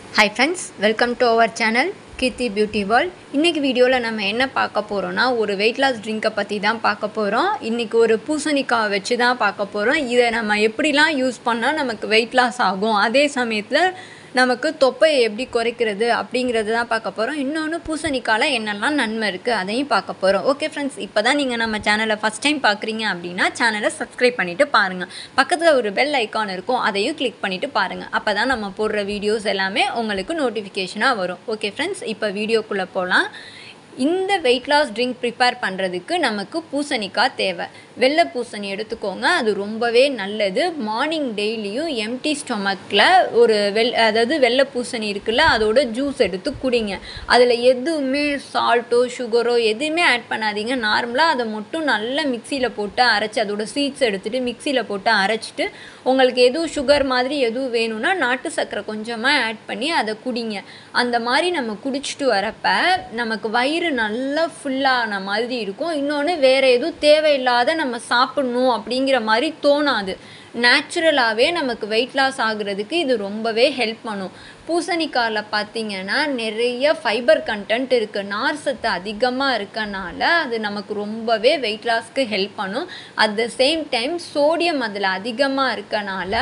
hi friends welcome to our channel Keerthi beauty world இன்றைக்கி வீடியோவில் நம்ம என்ன பார்க்க போகிறோன்னா ஒரு வெயிட் லாஸ் ட்ரிங்கை பற்றி தான் பார்க்க போகிறோம் இன்றைக்கி ஒரு பூசணிக்காய் வச்சு தான் பார்க்க போகிறோம் இதை நம்ம எப்படிலாம் யூஸ் பண்ணால் நமக்கு வெயிட் லாஸ் ஆகும் அதே சமயத்தில் நமக்கு தொப்பையை எப்படி குறைக்கிறது அப்படிங்கிறது தான் பார்க்க போகிறோம் இன்னொன்று பூசணிக்காயில் என்னெல்லாம் நன்மை இருக்குது அதையும் பார்க்க போகிறோம் ஓகே ஃப்ரெண்ட்ஸ் இப்போ தான் நீங்கள் நம்ம சேனலை ஃபஸ்ட் டைம் பார்க்குறீங்க அப்படின்னா சேனலை சப்ஸ்கிரைப் பண்ணிவிட்டு பாருங்கள் பக்கத்தில் ஒரு பெல் ஐக்கான் இருக்கும் அதையும் கிளிக் பண்ணிவிட்டு பாருங்கள் அப்போ தான் நம்ம போடுற வீடியோஸ் எல்லாமே உங்களுக்கு நோட்டிஃபிகேஷனாக வரும் ஓகே ஃப்ரெண்ட்ஸ் இப்போ வீடியோக்குள்ளே போகலாம் இந்த வெயிட் லாஸ் ட்ரிங்க் ப்ரிப்பேர் பண்ணுறதுக்கு நமக்கு பூசணிக்காய் தேவை வெள்ளை பூசணி எடுத்துக்கோங்க அது ரொம்பவே நல்லது மார்னிங் டெய்லியும் எம்டி ஸ்டொமக்கில் ஒரு வெள் அதாவது வெள்ளை பூசணி இருக்குல்ல அதோட ஜூஸ் எடுத்து குடிங்க அதில் எதுவுமே சால்ட்டோ சுகரோ எதுவுமே ஆட் பண்ணாதீங்க நார்மலாக அதை மட்டும் நல்லா மிக்சியில் போட்டு அரைச்சி அதோட சீட்ஸ் எடுத்துகிட்டு மிக்சியில் போட்டு அரைச்சிட்டு உங்களுக்கு எதுவும் சுகர் மாதிரி எதுவும் வேணும்னா நாட்டு சர்க்கரை கொஞ்சமாக ஆட் பண்ணி அதை குடிங்க அந்த மாதிரி நம்ம குடிச்சிட்டு வரப்ப நமக்கு வயிறு நல்லா ஃபுல்லான மாதிரி இருக்கும் இன்னொன்று வேறு எதுவும் தேவையில்லாத நம்ம சாப்பிட்ணும் அப்படிங்கிற மாதிரி தோணாது நேச்சுரலாகவே நமக்கு வெயிட் லாஸ் ஆகுறதுக்கு இது ரொம்பவே ஹெல்ப் பண்ணும் பூசணிக்காயில் பார்த்தீங்கன்னா நிறைய ஃபைபர் கண்டென்ட் இருக்குது நார் சத்து அதிகமாக இருக்கனால அது நமக்கு ரொம்பவே வெயிட் லாஸ்க்கு ஹெல்ப் பண்ணும் at the same time sodium அதில் அதிகமாக இருக்கனால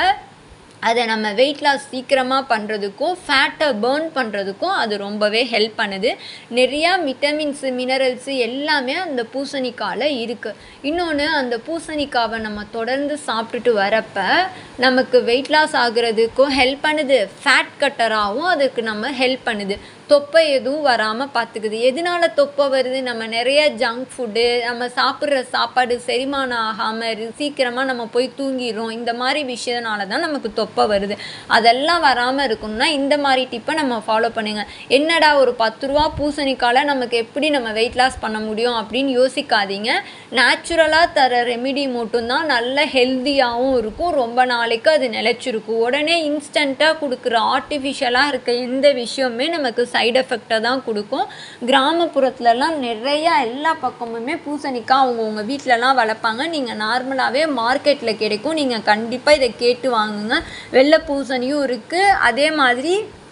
அதை நம்ம வெயிட் லாஸ் சீக்கிரமாக பண்ணுறதுக்கும் ஃபேட்டை பேர்ன் பண்ணுறதுக்கும் அது ரொம்பவே ஹெல்ப் பண்ணுது நிறையா விட்டமின்ஸு மினரல்ஸு எல்லாமே அந்த பூசணிக்காயில் இருக்குது இன்னொன்று அந்த பூசணிக்காவை நம்ம தொடர்ந்து சாப்பிட்டுட்டு வரப்ப நமக்கு வெயிட் லாஸ் ஆகுறதுக்கும் ஹெல்ப் பண்ணுது ஃபேட் கட்டராகவும் அதுக்கு நம்ம ஹெல்ப் பண்ணுது தொப்பை எதுவும் வராமல் பார்த்துக்குது எதனால தொப்பை வருது நம்ம நிறைய ஜங்க் ஃபுட்டு நம்ம சாப்பிட்ற சாப்பாடு செரிமானம் ஆகாமல் சீக்கிரமாக நம்ம போய் தூங்கிடுறோம் இந்த மாதிரி விஷயத்தினால தான் நமக்கு தொப்பை வருது அதெல்லாம் வராமல் இருக்கணும்னா இந்த மாதிரி டிப்பை நம்ம ஃபாலோ பண்ணுங்க என்னடா ஒரு பத்து ரூபா பூசணிக்கால நமக்கு எப்படி நம்ம வெயிட் லாஸ் பண்ண முடியும் அப்படின்னு யோசிக்காதீங்க நேச்சுரலாக தர ரெமிடி மட்டும்தான் நல்ல ஹெல்த்தியாகவும் இருக்கும் ரொம்ப நாளைக்கு அது நிலச்சிருக்கும் உடனே இன்ஸ்டண்ட்டாக கொடுக்குற ஆர்டிஃபிஷியலாக இருக்க எந்த விஷயமுமே நமக்கு சைடு எஃபெக்டை தான் கொடுக்கும் கிராமப்புறத்துலலாம் நிறையா எல்லா பக்கமுமே பூசணிக்காய் அவங்கவுங்க வீட்டிலலாம் வளர்ப்பாங்க நீங்கள் நார்மலாகவே மார்க்கெட்டில் கிடைக்கும் நீங்கள் கண்டிப்பாக இதை கேட்டு வாங்குங்க வெள்ளை பூசணியும் இருக்குது அதே மாதிரி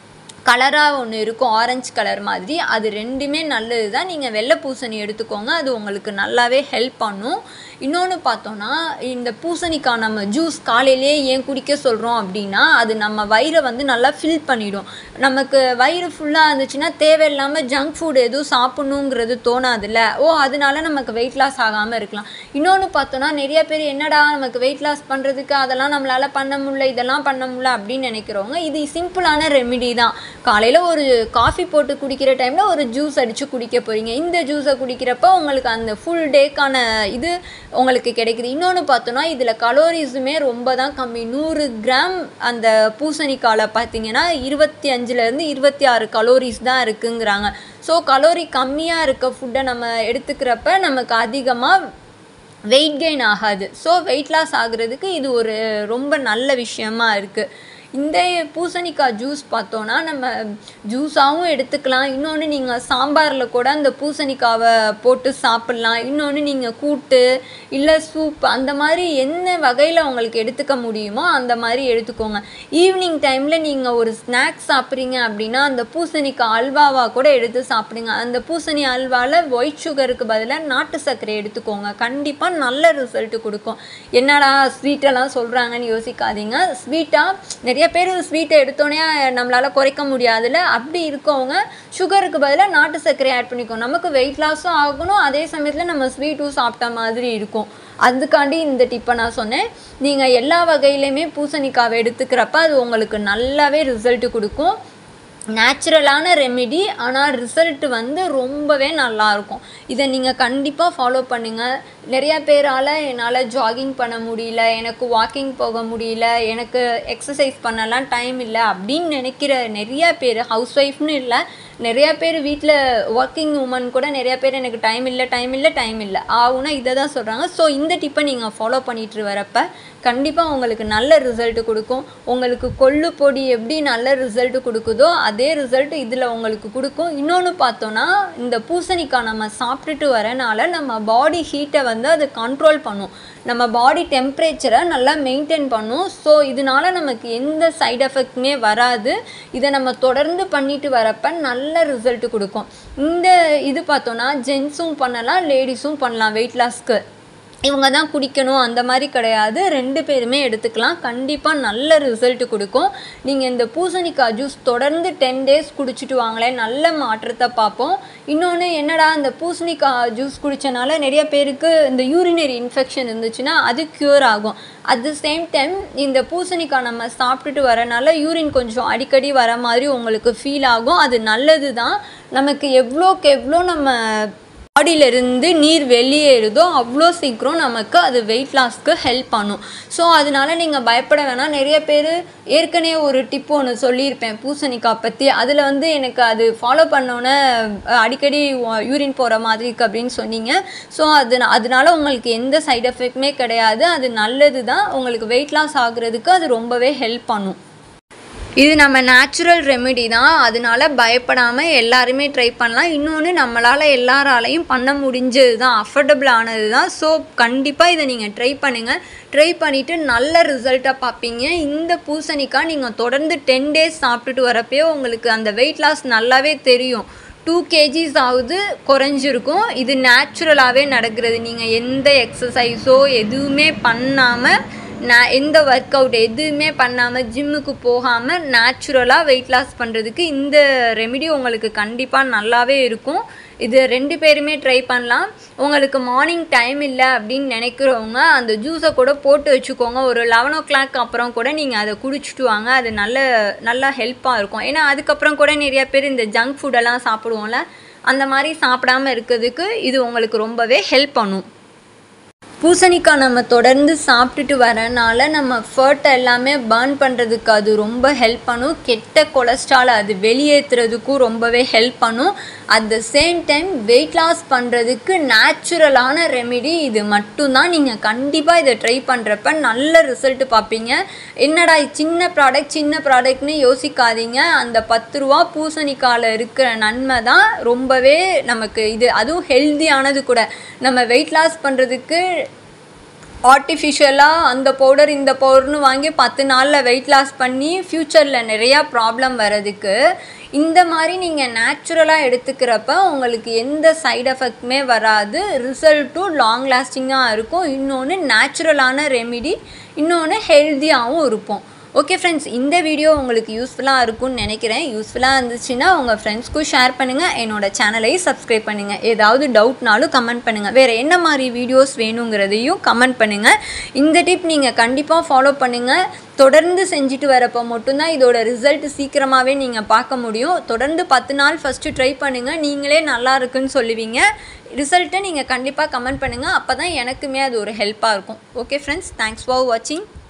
கலராக ஒன்று இருக்கும் ஆரஞ்சு கலர் மாதிரி அது ரெண்டுமே நல்லது தான் நீங்கள் வெள்ளை பூசணி எடுத்துக்கோங்க அது உங்களுக்கு நல்லாவே ஹெல்ப் பண்ணும் இன்னொன்று பார்த்தோன்னா இந்த பூசணிக்காய் நம்ம ஜூஸ் காலையிலே ஏன் குடிக்க சொல்கிறோம் அப்படின்னா அது நம்ம வயிறை வந்து நல்லா ஃபில் பண்ணிடும் நமக்கு வயிறு ஃபுல்லாக இருந்துச்சுன்னா தேவையில்லாமல் ஜங்க் ஃபுட் எதுவும் சாப்பிட்ணுங்கிறது தோணாதுல்ல ஓ அதனால நமக்கு வெயிட் லாஸ் ஆகாமல் இருக்கலாம் இன்னொன்று பார்த்தோன்னா நிறைய பேர் என்னடா நமக்கு வெயிட் லாஸ் பண்ணுறதுக்கு அதெல்லாம் நம்மளால் பண்ண முடியல இதெல்லாம் பண்ண முடியல அப்படின்னு நினைக்கிறவங்க இது சிம்பிளான ரெமிடி தான் காலையில் ஒரு காஃபி போட்டு குடிக்கிற டைமில் ஒரு ஜூஸ் அடித்து குடிக்க போகிறீங்க இந்த ஜூஸை குடிக்கிறப்ப உங்களுக்கு அந்த ஃபுல் டேக்கான இது உங்களுக்கு கிடைக்குது இன்னொன்று பார்த்தோன்னா இதில் கலோரிஸுமே ரொம்ப தான் கம்மி நூறு கிராம் அந்த பூசணிக்காயில் பார்த்தீங்கன்னா இருபத்தி அஞ்சுலேருந்து இருபத்தி ஆறு கலோரிஸ் தான் இருக்குங்கிறாங்க ஸோ கலோரி கம்மியாக இருக்க ஃபுட்டை நம்ம எடுத்துக்கிறப்ப நமக்கு அதிகமாக வெயிட் கெயின் ஆகாது ஸோ வெயிட் லாஸ் ஆகுறதுக்கு இது ஒரு ரொம்ப நல்ல விஷயமா இருக்குது இந்த பூசணிக்காய் ஜூஸ் பார்த்தோன்னா நம்ம ஜூஸாகவும் எடுத்துக்கலாம் இன்னொன்று நீங்கள் சாம்பாரில் கூட அந்த பூசணிக்காவை போட்டு சாப்பிட்லாம் இன்னொன்று நீங்கள் கூட்டு இல்லை சூப் அந்த மாதிரி என்ன வகையில் உங்களுக்கு எடுத்துக்க முடியுமோ அந்த மாதிரி எடுத்துக்கோங்க ஈவினிங் டைமில் நீங்கள் ஒரு ஸ்நாக்ஸ் சாப்பிட்றீங்க அப்படின்னா அந்த பூசணிக்காய் அல்வாவாக கூட எடுத்து சாப்பிடுங்க அந்த பூசணி அல்வாவில் ஒயிட் சுகருக்கு பதிலாக நாட்டு சர்க்கரை எடுத்துக்கோங்க கண்டிப்பாக நல்ல ரிசல்ட் கொடுக்கும் என்னடா ஸ்வீட்டெல்லாம் சொல்கிறாங்கன்னு யோசிக்காதீங்க ஸ்வீட்டாக நிறைய பேர் ஸ்வீட்டை எடுத்தோடனே நம்மளால் குறைக்க முடியாதுல்ல அப்படி இருக்கவங்க சுகருக்கு பதிலாக நாட்டு சர்க்கரை ஆட் பண்ணிக்கோ நமக்கு வெயிட் லாஸும் ஆகணும் அதே சமயத்தில் நம்ம ஸ்வீட்டும் சாப்பிட்ட மாதிரி இருக்கும் அதுக்காண்டி இந்த டிப்பை நான் சொன்னேன் நீங்கள் எல்லா வகையிலையுமே பூசணிக்காவை எடுத்துக்கிறப்ப அது உங்களுக்கு நல்லாவே ரிசல்ட் கொடுக்கும் நேச்சுரலான ரெமிடி ஆனால் ரிசல்ட் வந்து ரொம்பவே நல்லாயிருக்கும் இதை நீங்கள் கண்டிப்பாக ஃபாலோ பண்ணுங்கள் நிறையா பேரால் என்னால் ஜாகிங் பண்ண முடியல எனக்கு வாக்கிங் போக முடியல எனக்கு எக்ஸசைஸ் பண்ணலாம் டைம் இல்லை அப்படின்னு நினைக்கிற நிறையா பேர் ஹவுஸ் ஒய்ஃப்னு இல்லை நிறையா பேர் வீட்டில் ஒர்க்கிங் உமன் கூட நிறையா பேர் எனக்கு டைம் இல்லை டைம் இல்லை டைம் இல்லை ஆகுனா இதை தான் சொல்கிறாங்க ஸோ இந்த டிப்பை நீங்கள் ஃபாலோ பண்ணிட்டு வரப்ப கண்டிப்பாக உங்களுக்கு நல்ல ரிசல்ட் கொடுக்கும் உங்களுக்கு கொள்ளு பொடி எப்படி நல்ல ரிசல்ட் கொடுக்குதோ அதே ரிசல்ட் இதில் உங்களுக்கு கொடுக்கும் இன்னொன்று பார்த்தோன்னா இந்த பூசணிக்காய் நம்ம சாப்பிட்டுட்டு வரனால நம்ம பாடி ஹீட்டை வந்து அது கண்ட்ரோல் பண்ணும் நம்ம பாடி டெம்பரேச்சரை நல்லா மெயின்டைன் பண்ணும் ஸோ இதனால நமக்கு எந்த சைடு எஃபெக்ட்டுமே வராது இதை நம்ம தொடர்ந்து பண்ணிட்டு வரப்ப நல்ல ரிசல்ட் கொடுக்கும் இந்த இது பார்த்தோன்னா ஜென்ஸும் பண்ணலாம் லேடிஸும் பண்ணலாம் வெயிட் லாஸ்க்கு இவங்க தான் குடிக்கணும் அந்த மாதிரி கிடையாது ரெண்டு பேருமே எடுத்துக்கலாம் கண்டிப்பாக நல்ல ரிசல்ட் கொடுக்கும் நீங்கள் இந்த பூசணிக்காய் ஜூஸ் தொடர்ந்து டென் டேஸ் குடிச்சிட்டு வாங்களேன் நல்ல மாற்றத்தை பார்ப்போம் இன்னொன்று என்னடா இந்த பூசணிக்காய் ஜூஸ் குடித்தனால நிறைய பேருக்கு இந்த யூரினரி இன்ஃபெக்ஷன் இருந்துச்சுன்னா அது க்யூர் ஆகும் அட் த சேம் டைம் இந்த பூசணிக்காய் நம்ம சாப்பிட்டுட்டு வரனால யூரின் கொஞ்சம் அடிக்கடி வர மாதிரி உங்களுக்கு ஃபீல் ஆகும் அது நல்லது தான் நமக்கு எவ்வளோக்கு எவ்வளோ நம்ம பாடியிலிருந்து நீர் வெளியேறுதோ அவ்வளோ சீக்கிரம் நமக்கு அது வெயிட் லாஸ்க்கு ஹெல்ப் பண்ணும் ஸோ அதனால நீங்கள் பயப்பட வேணாம் நிறைய பேர் ஏற்கனவே ஒரு டிப் ஒன்று சொல்லியிருப்பேன் பூசணிக்காய் பற்றி அதில் வந்து எனக்கு அது ஃபாலோ பண்ணோன்னே அடிக்கடி யூரின் போகிற மாதிரி இருக்குது அப்படின்னு சொன்னீங்க ஸோ அது அதனால உங்களுக்கு எந்த சைடு எஃபெக்ட்டுமே கிடையாது அது நல்லது தான் உங்களுக்கு வெயிட் லாஸ் ஆகுறதுக்கு அது ரொம்பவே ஹெல்ப் பண்ணும் இது நம்ம நேச்சுரல் ரெமெடி தான் அதனால பயப்படாமல் எல்லாருமே ட்ரை பண்ணலாம் இன்னொன்று நம்மளால் எல்லாராலையும் பண்ண முடிஞ்சது தான் அஃபோர்டபுள் ஆனது தான் ஸோ கண்டிப்பாக இதை நீங்கள் ட்ரை பண்ணுங்கள் ட்ரை பண்ணிவிட்டு நல்ல ரிசல்ட்டாக பார்ப்பீங்க இந்த பூசணிக்காய் நீங்கள் தொடர்ந்து டென் டேஸ் சாப்பிட்டுட்டு வரப்போ உங்களுக்கு அந்த வெயிட் லாஸ் நல்லாவே தெரியும் டூ கேஜிஸ் ஆகுது குறைஞ்சிருக்கும் இது நேச்சுரலாகவே நடக்கிறது நீங்கள் எந்த எக்ஸசைஸோ எதுவுமே பண்ணாமல் நான் எந்த ஒர்க் அவுட் எதுவுமே பண்ணாமல் ஜிம்முக்கு போகாமல் நேச்சுரலாக வெயிட் லாஸ் பண்ணுறதுக்கு இந்த ரெமிடி உங்களுக்கு கண்டிப்பாக நல்லாவே இருக்கும் இது ரெண்டு பேருமே ட்ரை பண்ணலாம் உங்களுக்கு மார்னிங் டைம் இல்லை அப்படின்னு நினைக்கிறவங்க அந்த ஜூஸை கூட போட்டு வச்சுக்கோங்க ஒரு லெவன் ஓ கிளாக் அப்புறம் கூட நீங்கள் அதை குடிச்சிட்டு வாங்க அது நல்ல நல்லா ஹெல்ப்பாக இருக்கும் ஏன்னா அதுக்கப்புறம் கூட நிறைய பேர் இந்த ஜங்க் ஃபுட்டெல்லாம் சாப்பிடுவோம்ல அந்த மாதிரி சாப்பிடாம இருக்கிறதுக்கு இது உங்களுக்கு ரொம்பவே ஹெல்ப் பண்ணும் பூசணிக்காய் நம்ம தொடர்ந்து சாப்பிட்டுட்டு வரனால நம்ம ஃபர்ட்டை எல்லாமே பர்ன் பண்ணுறதுக்கு அது ரொம்ப ஹெல்ப் பண்ணும் கெட்ட கொலஸ்ட்ரால் அது வெளியேற்றுறதுக்கும் ரொம்பவே ஹெல்ப் பண்ணும் at the same time weight loss பண்ணுறதுக்கு நேச்சுரலான ரெமிடி இது மட்டும்தான் நீங்கள் கண்டிப்பாக இதை ட்ரை பண்ணுறப்ப நல்ல ரிசல்ட் பார்ப்பீங்க என்னடா சின்ன ப்ராடக்ட் சின்ன ப்ராடக்ட்னு யோசிக்காதீங்க அந்த பத்து ரூபா பூசணிக்காயில் இருக்கிற நன்மை தான் ரொம்பவே நமக்கு இது அதுவும் ஹெல்தியானது கூட நம்ம வெயிட் லாஸ் பண்ணுறதுக்கு ஆர்டிஃபிஷியலாக அந்த பவுடர் இந்த பவுடர்னு வாங்கி பத்து நாளில் வெயிட் லாஸ் பண்ணி ஃப்யூச்சரில் நிறையா ப்ராப்ளம் வர்றதுக்கு இந்த மாதிரி நீங்கள் நேச்சுரலாக எடுத்துக்கிறப்ப உங்களுக்கு எந்த சைடு எஃபெக்ட்டுமே வராது ரிசல்ட்டும் லாங் லாஸ்டிங்காக இருக்கும் இன்னொன்று நேச்சுரலான ரெமிடி இன்னொன்று ஹெல்த்தியாகவும் இருப்போம் ஓகே ஃப்ரெண்ட்ஸ் இந்த வீடியோ உங்களுக்கு யூஸ்ஃபுல்லாக இருக்கும்னு நினைக்கிறேன் யூஸ்ஃபுல்லாக இருந்துச்சுன்னா உங்கள் ஃப்ரெண்ட்ஸ்க்கும் ஷேர் பண்ணுங்கள் என்னோட சேனலையும் சப்ஸ்கிரைப் பண்ணுங்கள் ஏதாவது டவுட்னாலும் கமெண்ட் பண்ணுங்கள் வேறு என்ன மாதிரி வீடியோஸ் வேணுங்கிறதையும் கமெண்ட் பண்ணுங்கள் இந்த டிப் நீங்கள் கண்டிப்பாக ஃபாலோ பண்ணுங்கள் தொடர்ந்து செஞ்சுட்டு வரப்போ மட்டும்தான் இதோட ரிசல்ட் சீக்கிரமாகவே நீங்கள் பார்க்க முடியும் தொடர்ந்து பத்து நாள் ஃபஸ்ட்டு ட்ரை பண்ணுங்கள் நீங்களே நல்லா இருக்குன்னு சொல்லுவீங்க ரிசல்ட்டை நீங்கள் கண்டிப்பாக கமெண்ட் பண்ணுங்கள் அப்போ தான் எனக்குமே அது ஒரு ஹெல்ப்பாக இருக்கும் ஓகே ஃப்ரெண்ட்ஸ் தேங்க்ஸ் ஃபார் வாட்சிங்